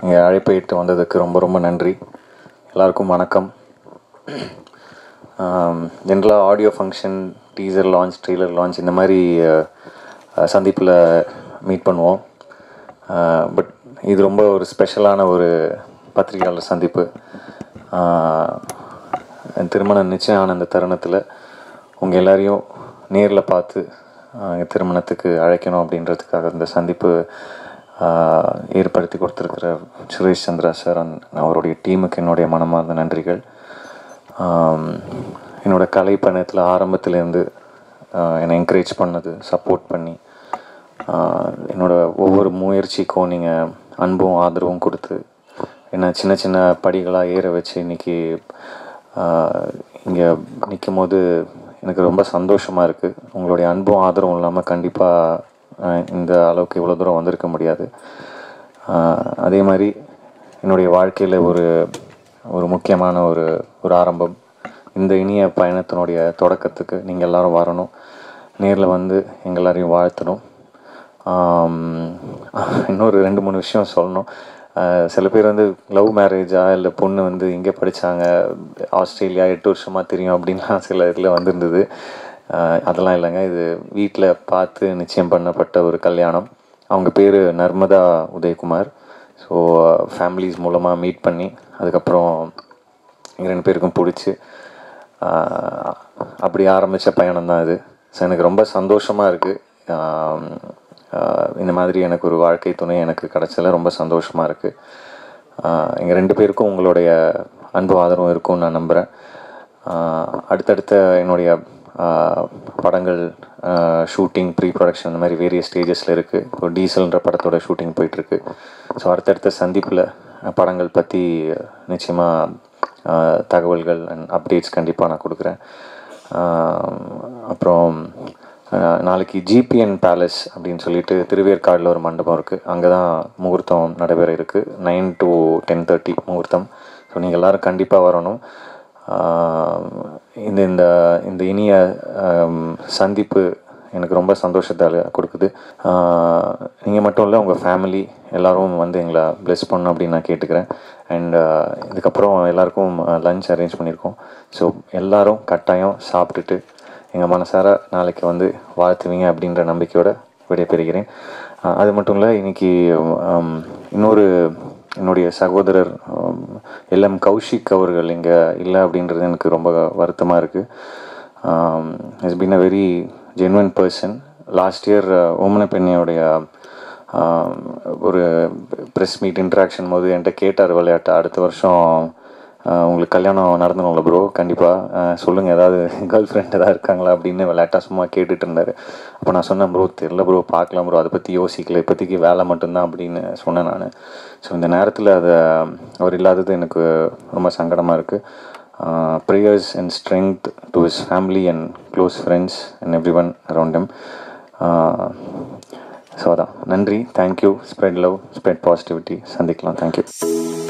இங்கே அழைப்பை இட்டு வந்ததுக்கு ரொம்ப ரொம்ப நன்றி எல்லாருக்கும் வணக்கம் ஜென்ரலாக audio function teaser launch trailer launch இந்த மாதிரி சந்திப்பில் மீட் பண்ணுவோம் பட் இது ரொம்ப ஒரு ஸ்பெஷலான ஒரு பத்திரிகையாளர் சந்திப்பு ஆஹ், என் திருமணம் நிச்சயம் ஆன அந்த தருணத்தில் உங்கள் எல்லாரையும் நேரில் பார்த்து ஆஹ், என் திருமணத்துக்கு அழைக்கணும் அப்படின்றதுக்காக இந்த சந்திப்பு ஆஹ், ஏற்படுத்தி கொடுத்துருக்கிற சுரேஷ் சந்திரா சார் அண்ட் அவருடைய டீமுக்கு என்னுடைய மனமார்ந்த நன்றிகள் ஆம், என்னோட கலை பயணத்தில் ஆரம்பத்துலேருந்து ஆஹ், என்னை என்கரேஜ் பண்ணது சப்போர்ட் பண்ணி ஆஹ், என்னோட ஒவ்வொரு முயற்சிக்கும் நீங்கள் அன்பும் ஆதரவும் கொடுத்து என்னை சின்ன சின்ன படிகளாக ஏற வச்சு இன்னைக்கு இங்கே நிற்கும் போது எனக்கு ரொம்ப சந்தோஷமாக இருக்குது உங்களுடைய அன்பும் ஆதரவும் இல்லாமல் கண்டிப்பாக இந்த அளவுக்கு இவ்வளோ தூரம் வந்திருக்க முடியாது ஆஹ், அதே மாதிரி என்னுடைய வாழ்க்கையில் ஒரு ஒரு முக்கியமான ஒரு ஒரு ஆரம்பம் இந்த இனிய பயணத்தினுடைய தொடக்கத்துக்கு நீங்கள் எல்லாரும் வரணும் நேரில் வந்து எங்கள் எல்லாரையும் வாழ்த்தணும் ஆம், இன்னொரு ரெண்டு மூணு விஷயம் சொல்லணும் ஆஹ், சில பேர் வந்து லவ் மேரேஜா இல்லை பொண்ணு வந்து இங்கே படித்தாங்க ஆஸ்திரேலியா எட்டு வருஷமாக தெரியும் அப்படின்லாம் சில இதில் வந்திருந்தது ஆஹ், அதெல்லாம் இல்லைங்க இது வீட்டில் பார்த்து நிச்சயம் பண்ணப்பட்ட ஒரு கல்யாணம் அவங்க பேர் நர்மதா உதயகுமார் ஸோ ஃபேமிலிஸ் மூலமாக மீட் பண்ணி அதுக்கப்புறம் எங்க ரெண்டு பேருக்கும் பிடிச்சி ஆஹ், அப்படி ஆரம்பித்த பயணம் தான் இது ஸோ எனக்கு ரொம்ப சந்தோஷமாக இருக்குது இந்த மாதிரி எனக்கு ஒரு வாழ்க்கை துணை எனக்கு கிடைச்சதுல ரொம்ப சந்தோஷமாக இருக்குது எங்கள் ரெண்டு பேருக்கும் உங்களுடைய அன்பு ஆதரவும் இருக்கும்னு நான் நம்புகிறேன் அடுத்தடுத்த என்னுடைய ஆஹ், படங்கள் ஷூட்டிங் ப்ரீ ப்ரொடக்ஷன் அந்த மாதிரி வேரிய ஸ்டேஜஸில் இருக்குது இப்போ டீசல்ன்ற படத்தோட ஷூட்டிங் போயிட்டுருக்கு ஸோ அடுத்தடுத்த சந்திப்பில் படங்கள் பற்றி நிச்சயமாக தகவல்கள் அண்ட் அப்டேட்ஸ் கண்டிப்பாக நான் கொடுக்குறேன் ஆஹ், அப்புறம் ஆஹ், நாளைக்கு ஜிபிஎன் பேலஸ் அப்படின்னு சொல்லிட்டு திருவேற்காடில் ஒரு மண்டபம் இருக்குது அங்கே தான் முகூர்த்தம் நடைபெற இருக்குது நைன் டு டென் தேர்ட்டி முகூர்த்தம் ஸோ நீங்கள் எல்லோரும் கண்டிப்பாக வரணும் ஆஹ், இந்த இந்த இந்த இனிய ஆம், சந்திப்பு எனக்கு ரொம்ப சந்தோஷத்தை அளி- கொடுக்குது நீங்கள் மட்டும் இல்லை உங்கள் ஃபேமிலி எல்லாரும் வந்து எங்களை ப்ளெஸ் பண்ணணும் அப்படின்னு நான் கேட்டுக்கிறேன் அண்ட் இதுக்கப்புறம் எல்லாருக்கும் லஞ்ச் அரேஞ்ச் பண்ணியிருக்கோம் ஸோ எல்லாரும் கட்டாயம் சாப்பிட்டுட்டு எங்கள் மனசார நாளைக்கு வந்து வாழ்த்துவீங்க அப்படின்ற நம்பிக்கையோட விடைபெறுகிறேன் ஆஹ் அது மட்டும் இல்லை இன்னைக்கு ஆம், இன்னொரு என்னுடைய சகோதரர் எல்எம் கௌஷிக் அவர்கள் இங்கே இல்லை அப்படின்றது எனக்கு ரொம்ப வருத்தமாக இருக்குது is been a very genuine person last year ஓமன பெண்ணையுடைய ஒரு ப்ரெஸ் மீட் இன்ட்ராக்ஷன் போது என்கிட்ட கேட்டார் விளையாட்டு அடுத்த வருஷம் ஆஹ் உங்களுக்கு கல்யாணம் நடந்தணும்ல ப்ரோ கண்டிப்பாக சொல்லுங்கள் ஏதாவது கேர்ள் ஃப்ரெண்ட் ஏதாவது இருக்காங்களா அப்படின்னு விளையாட்டாக சும்மா கேட்டுட்டு இருந்தார் அப்போ நான் சொன்னேன் ப்ரோ தெரில ப்ரோ பார்க்கலாம் ப்ரோ அதை பற்றி யோசிக்கல இப்போதைக்கு வேலை மட்டும்தான் அப்படின்னு சொன்னேன் நான் ஸோ இந்த நேரத்தில் அதை அவர் இல்லாதது எனக்கு ரொம்ப சங்கடமாக இருக்குது prayers and strength to his family and close friends and every one around him so அதான் நன்றி thank you spread love spread positivity சந்திக்கலாம் தேங்க்யூ